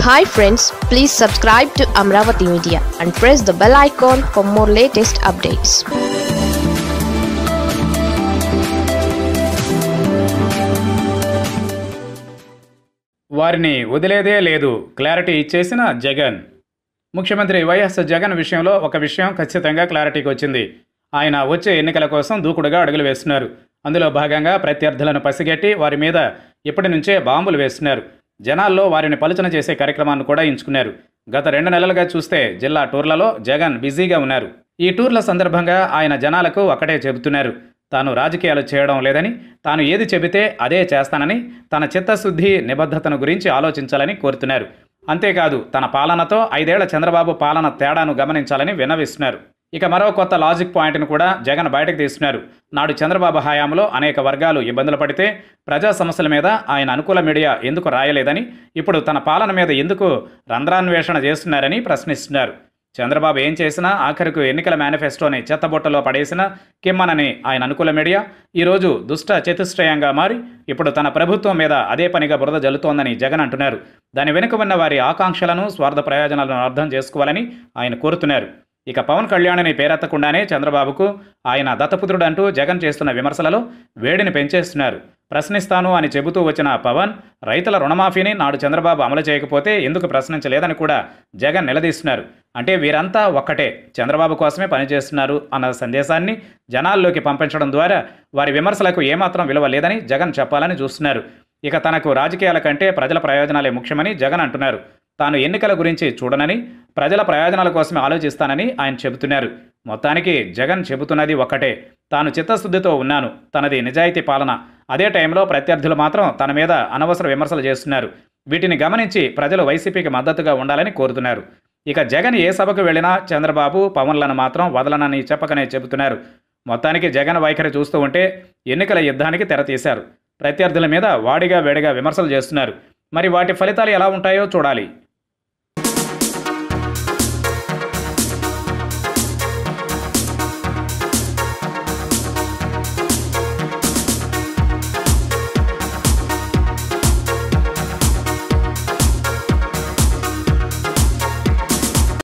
hi friends please subscribe to Amaravati media and press the bell icon for more latest updates వారిని వదిలేదే లేదు clarity ఇచ్చేసిన జగన్ ముఖ్యమంత్రి YS Jagan విషయంలో ఒక విషయం ఖచ్చితంగా క్లారిటీకి వచ్చింది ఆయన వచ్చే ఎన్నికల కోసం దూకుడుగా అడుగులు వేస్తున్నారు అందులో భాగంగా ప్రత్యర్థులను పసిగట్టి వారి మీద ఇప్పటి నుంచే బాంబులు వేస్తున్నారు జనాల్లో వారిని పలుచన చేసే కార్యక్రమాన్ని కూడా ఎంచుకున్నారు గత రెండు నెలలుగా చూస్తే జిల్లా టూర్లలో జగన్ బిజీగా ఉన్నారు ఈ టూర్ల సందర్భంగా ఆయన జనాలకు ఒకటే చెబుతున్నారు తాను రాజకీయాలు చేయడం లేదని తాను ఏది చెబితే అదే చేస్తానని తన చిత్తశుద్ధి నిబద్ధతను గురించి ఆలోచించాలని కోరుతున్నారు అంతేకాదు తన పాలనతో ఐదేళ్ల చంద్రబాబు పాలన తేడాను గమనించాలని విన్నవిస్తున్నారు ఇక మరో కొత్త లాజిక్ పాయింట్ను కూడా జగన్ బయటకు తీస్తున్నారు నాడు చంద్రబాబు హయాంలో అనేక వర్గాలు ఇబ్బందులు పడితే ప్రజా సమస్యల మీద ఆయన అనుకూల మీడియా ఎందుకు రాయలేదని ఇప్పుడు తన పాలన మీద ఎందుకు రంధ్రాన్వేషణ చేస్తున్నారని ప్రశ్నిస్తున్నారు చంద్రబాబు ఏం చేసినా ఆఖరికి ఎన్నికల మేనిఫెస్టోని చెత్తబుట్టలో పడేసిన కిమ్మనని ఆయన అనుకూల మీడియా ఈరోజు దుష్ట చతుష్టయంగా మారి ఇప్పుడు తన ప్రభుత్వం మీద అదే పనిగా బురద జల్లుతోందని జగన్ అంటున్నారు దాని వెనుక ఉన్న వారి ఆకాంక్షలను స్వార్థ ప్రయోజనాలను అర్థం చేసుకోవాలని ఆయన కోరుతున్నారు ఇక పవన్ కళ్యాణ్ని పేరెత్తకుండానే చంద్రబాబుకు ఆయన దత్తపుత్రుడు అంటూ జగన్ చేస్తున్న విమర్శలలో వేడిని పెంచేస్తున్నారు ప్రశ్నిస్తాను అని చెబుతూ వచ్చిన పవన్ రైతుల రుణమాఫీని నాడు చంద్రబాబు అమలు చేయకపోతే ఎందుకు ప్రశ్నించలేదని కూడా జగన్ నిలదీస్తున్నారు అంటే వీరంతా ఒక్కటే చంద్రబాబు కోసమే పనిచేస్తున్నారు అన్న సందేశాన్ని జనాల్లోకి పంపించడం ద్వారా వారి విమర్శలకు ఏమాత్రం విలువ లేదని జగన్ చెప్పాలని చూస్తున్నారు ఇక తనకు రాజకీయాల కంటే ప్రజల ప్రయోజనాలే ముఖ్యమని జగన్ అంటున్నారు తాను ఎన్నికల గురించి చూడనని ప్రజల ప్రయోజనాల కోసమే ఆలోచిస్తానని ఆయన చెబుతున్నారు మొత్తానికి జగన్ చెబుతున్నది ఒక్కటే తాను చిత్తశుద్ధితో ఉన్నాను తనది నిజాయితీ పాలన అదే టైంలో ప్రత్యర్థులు మాత్రం తన మీద అనవసర విమర్శలు చేస్తున్నారు వీటిని గమనించి ప్రజలు వైసీపీకి మద్దతుగా ఉండాలని కోరుతున్నారు ఇక జగన్ ఏ సభకు వెళ్ళినా చంద్రబాబు పవన్లను మాత్రం వదలనని చెప్పకనే చెబుతున్నారు మొత్తానికి జగన్ వైఖరి చూస్తూ ఉంటే ఎన్నికల యుద్ధానికి తెరతీశారు ప్రత్యర్థుల మీద వాడిగా వేడిగా విమర్శలు చేస్తున్నారు మరి వాటి ఫలితాలు ఎలా ఉంటాయో చూడాలి